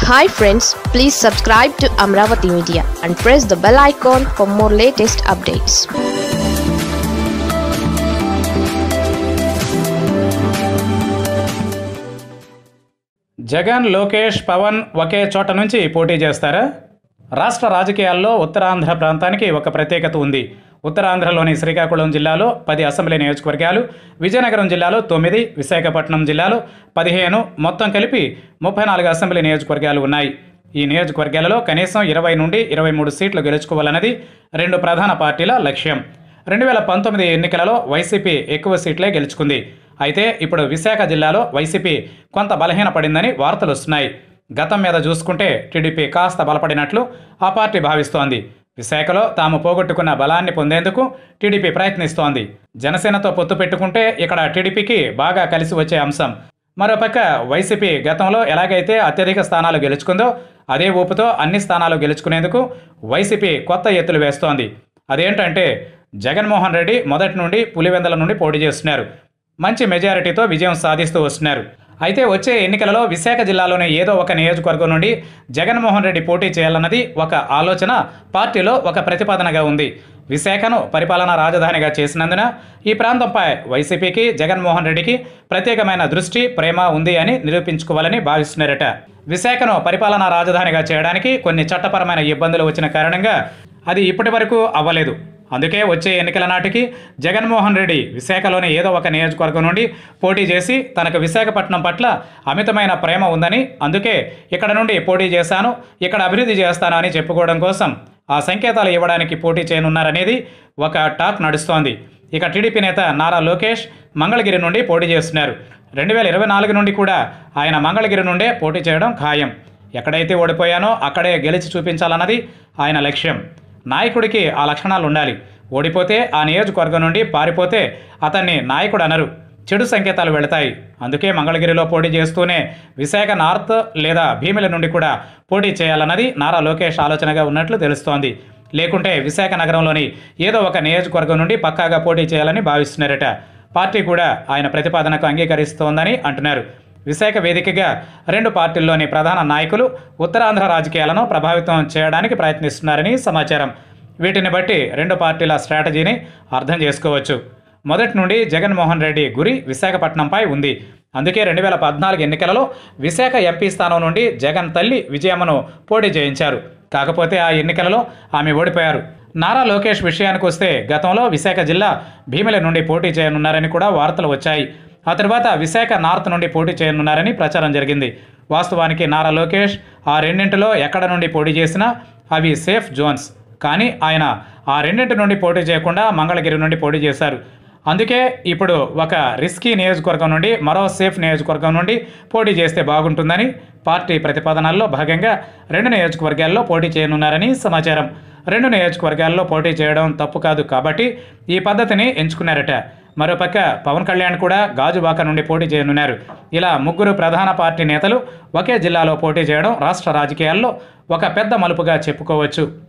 hi friends please subscribe to Amaravati media and press the bell icon for more latest updates Jagan Lokesh Pavan ఒకే చోట నుంచి పోటీ చేస్తారా రాష్ట్ర రాజకీయాల్లో ఉత్తరాంధ్ర ప్రాంతానికి ఒక ప్రత్యేకత ఉంది ఉత్తరాంధ్రలోని శ్రీకాకుళం జిల్లాలో పది అసెంబ్లీ నియోజకవర్గాలు విజయనగరం జిల్లాలో తొమ్మిది విశాఖపట్నం జిల్లాలో పదిహేను మొత్తం కలిపి ముప్పై నాలుగు అసెంబ్లీ నియోజకవర్గాలు ఉన్నాయి ఈ నియోజకవర్గాలలో కనీసం ఇరవై నుండి ఇరవై మూడు సీట్లు గెలుచుకోవాలన్నది రెండు ప్రధాన పార్టీల లక్ష్యం రెండు వేల పంతొమ్మిది ఎన్నికలలో వైసీపీ ఎక్కువ సీట్లే గెలుచుకుంది అయితే ఇప్పుడు విశాఖ జిల్లాలో వైసీపీ కొంత బలహీనపడిందని వార్తలు వస్తున్నాయి గతం మీద చూసుకుంటే టీడీపీ కాస్త బలపడినట్లు ఆ పార్టీ భావిస్తోంది విశాఖలో తాము పోగొట్టుకున్న బలాన్ని పొందేందుకు టీడీపీ ప్రయత్నిస్తోంది జనసేనతో పొత్తు పెట్టుకుంటే ఇక్కడ టీడీపీకి బాగా కలిసి వచ్చే అంశం మరోపక్క వైసీపీ గతంలో ఎలాగైతే అత్యధిక స్థానాలు గెలుచుకుందో అదే ఊపుతో అన్ని స్థానాలు గెలుచుకునేందుకు వైసీపీ కొత్త ఎత్తులు వేస్తోంది అదేంటంటే జగన్మోహన్ రెడ్డి మొదటి నుండి పులివెందల నుండి పోటీ చేస్తున్నారు మంచి మెజారిటీతో విజయం సాధిస్తూ వస్తున్నారు అయితే వచ్చే ఎన్నికలలో విశాఖ జిల్లాలోని ఏదో ఒక నియోజకవర్గం నుండి జగన్మోహన్ రెడ్డి పోటీ చేయాలన్నది ఒక ఆలోచన పార్టీలో ఒక ప్రతిపాదనగా ఉంది విశాఖను పరిపాలనా రాజధానిగా చేసినందున ఈ ప్రాంతంపై వైసీపీకి జగన్మోహన్ రెడ్డికి ప్రత్యేకమైన దృష్టి ప్రేమ ఉంది అని నిరూపించుకోవాలని భావిస్తున్నారట విశాఖను పరిపాలనా రాజధానిగా చేయడానికి కొన్ని చట్టపరమైన ఇబ్బందులు వచ్చిన కారణంగా అది ఇప్పటి వరకు అవ్వలేదు అందుకే వచ్చే ఎన్నికల నాటికి జగన్మోహన్ రెడ్డి విశాఖలోని ఏదో ఒక నియోజకవర్గం నుండి పోటీ చేసి తనకు విశాఖపట్నం పట్ల అమితమైన ప్రేమ ఉందని అందుకే ఇక్కడ నుండి పోటీ చేశాను ఇక్కడ అభివృద్ధి చేస్తాను అని చెప్పుకోవడం కోసం ఆ సంకేతాలు ఇవ్వడానికి పోటీ చేయనున్నారనేది ఒక టాక్ నడుస్తోంది ఇక టీడీపీ నేత నారా లోకేష్ మంగళగిరి నుండి పోటీ చేస్తున్నారు రెండు వేల ఇరవై నాలుగు నుండి కూడా ఆయన మంగళగిరి నుండే పోటీ చేయడం ఖాయం ఎక్కడైతే ఓడిపోయానో అక్కడే గెలిచి చూపించాలన్నది ఆయన లక్ష్యం నాయకుడికి ఆ లక్షణాలు ఉండాలి ఓడిపోతే ఆ నియోజకవర్గం నుండి పారిపోతే అతన్ని నాయకుడు అనరు చెడు సంకేతాలు వెళతాయి అందుకే మంగళగిరిలో పోటీ చేస్తూనే విశాఖ నార్త్ లేదా భీమిల నుండి కూడా పోటీ చేయాలన్నది నారా లోకేష్ ఆలోచనగా ఉన్నట్లు తెలుస్తోంది లేకుంటే విశాఖ నగరంలోని ఏదో ఒక నియోజకవర్గం నుండి పక్కాగా పోటీ చేయాలని భావిస్తున్నారట పార్టీ కూడా ఆయన ప్రతిపాదనకు అంగీకరిస్తోందని అంటున్నారు విశాఖ వేదికగా రెండు పార్టీల్లోని ప్రధాన నాయకులు ఉత్తరాంధ్ర రాజకీయాలను ప్రభావితం చేయడానికి ప్రయత్నిస్తున్నారని సమాచారం వీటిని బట్టి రెండు పార్టీల స్ట్రాటజీని అర్థం చేసుకోవచ్చు మొదటి నుండి జగన్మోహన్ రెడ్డి గురి విశాఖపట్నంపై ఉంది అందుకే రెండు వేల పద్నాలుగు ఎన్నికలలో విశాఖ ఎంపీ స్థానం నుండి జగన్ తల్లి విజయమ్మను పోటీ చేయించారు కాకపోతే ఆ ఎన్నికలలో ఆమె ఓడిపోయారు నారా లోకేష్ విషయానికి వస్తే గతంలో విశాఖ జిల్లా భీమిల నుండి పోటీ చేయనున్నారని కూడా వార్తలు వచ్చాయి ఆ తర్వాత విశాఖ నార్త్ నుండి పోటీ చేయనున్నారని ప్రచారం జరిగింది వాస్తవానికి నారా లోకేష్ ఆ రెండింటిలో ఎక్కడ నుండి పోటీ చేసినా అవి సేఫ్ జోన్స్ కానీ ఆయన ఆ రెండింటి నుండి పోటీ చేయకుండా మంగళగిరి నుండి పోటీ చేశారు అందుకే ఇప్పుడు ఒక రిస్కీ నియోజకవర్గం నుండి మరో సేఫ్ నియోజకవర్గం నుండి పోటీ చేస్తే బాగుంటుందని పార్టీ ప్రతిపాదనల్లో భాగంగా రెండు నియోజకవర్గాల్లో పోటీ చేయనున్నారని సమాచారం రెండు నియోజకవర్గాల్లో పోటీ చేయడం తప్పు కాదు కాబట్టి ఈ పద్ధతిని ఎంచుకున్నారట మరోపక్క పవన్ కళ్యాణ్ కూడా గాజువాక నుండి పోటీ చేయనున్నారు ఇలా ముగ్గురు ప్రధాన పార్టీ నేతలు ఒకే జిల్లాలో పోటీ చేయడం రాష్ట్ర రాజకీయాల్లో ఒక పెద్ద మలుపుగా చెప్పుకోవచ్చు